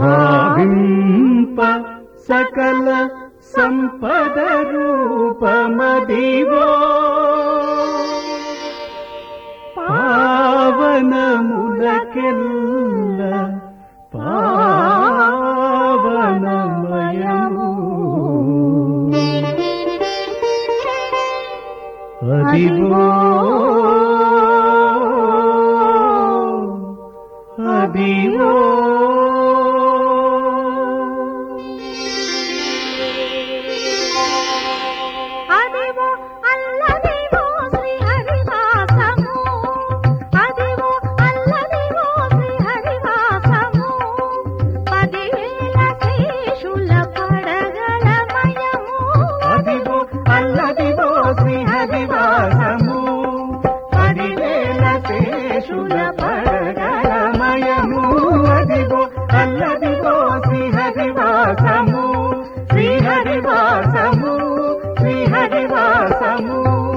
భావింప సకల సంపద రూపమదివో పావనములకెల్ల పావనమయము అదివో అదివో అదివో అల్లదివో శ్రీ హరివాసము అదివో అల్లదివో శ్రీ హరివాసము పదివేల శేషుల పడగలమయము అదివో అల్లదివో శ్రీహరివాసము పదివేల శేషుల పడగలమయము అదివో అల్లదివో శ్రీహరివాసము శ్రీహరివాసము శ్రీహరివాసము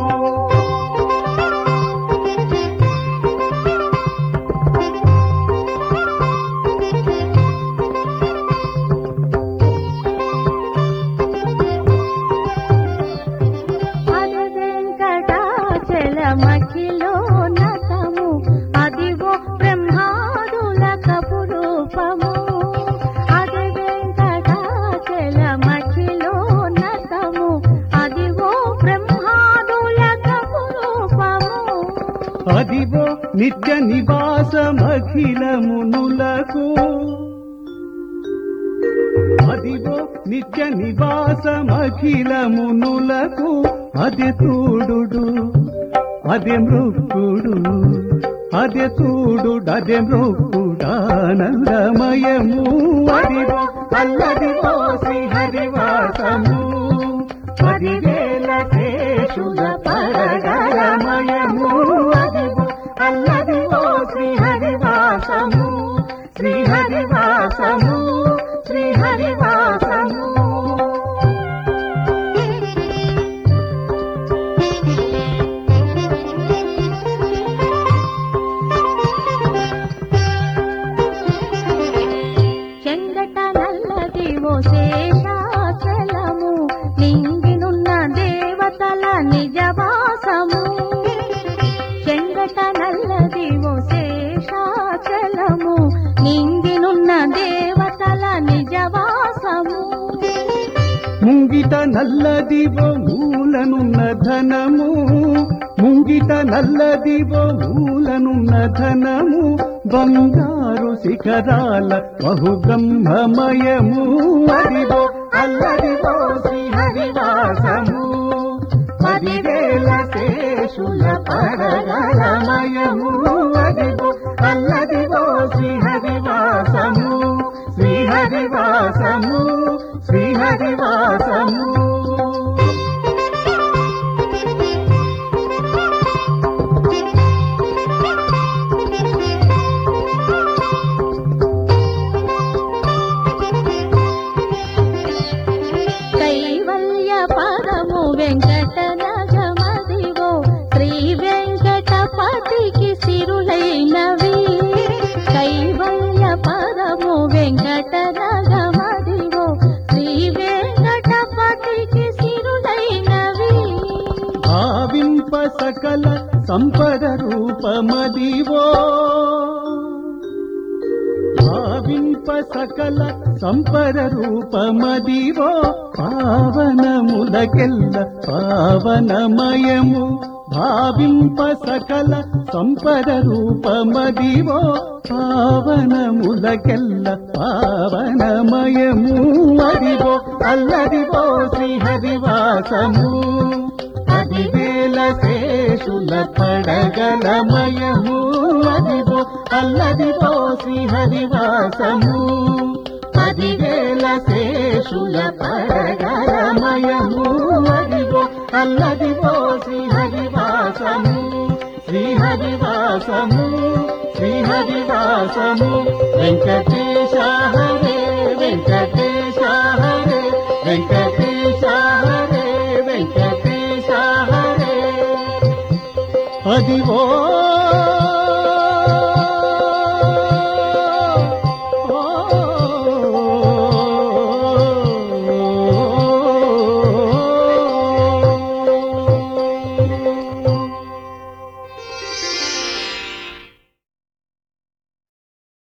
అది వెంకటాచలమఖిలో నతము అదివో బ్రహ్మాదుల కపురూపము అది వెంకటాచలమఖిలో నతము అదివో బ్రహ్మాదుల కపురూపము అదివో నిత్య నివాసమఖిలమునులకు అదివో నిత్య నివాసమఖిలమునులకు అది తూడు అదే మృక్కుడు అదే తూడు అదే మృక్కుడానందమయము అదివో అల్లదివో శ్రీహరివాసము పదివేల శేషుల పరగరమయము అదివో అల్లదివో శ్రీహరివాసము శ్రీహరివాసము శ్రీహరివాసము చెంగట నల్లదివో శేషాచలము నింగినున్న దేవతల నిజవాసము చెంగట నల్లదివో శేషాచలము నింగినున్న దేవతల నిజవాసము ముంగిట నల్లదివో మూలనున్న ధనము ముంగిట నల్లదివో మూలనున్న ధనము బంగారు శిఖరాల బహుబ్రహ్మమయము అదివో అల్లదివో శ్రీహరివాసము పదివేల శేషుల పరగలమయము అదివో అల్లదివో శ్రీహరివాసము శ్రీహరివాసము శ్రీహరివాసము కైవల్య పదము వెంకట నగమదివో శ్రీ వెంకటపతికి సిరులైనవి కైవల్య పదము వెంకట నగమదివో శ్రీ వెంకటపతికి సిరులైనవి భావింప సకల సంపద రూపమదివో భావింప సకల సంపద రూపమదివో పావనములకెల్ల పావనమయము భావింప సకల సంపద రూపమదివో పావనములకెల్ల పావనమయము అదివో అల్లదివో శ్రీహరివాసము పదివేల శేషుల పడగలమయము అదివో అల్లదివో శ్రీహరివాసము పదివేల శేషుల పడగలమయము అదివో అల్లదివో శ్రీహరివాసము శ్రీహరివాసము శ్రీహరివాసము వెంకటేశ హరే వెంకటేశ హరే వెంకటేశ హరే వెంకటేశ హరే అదివో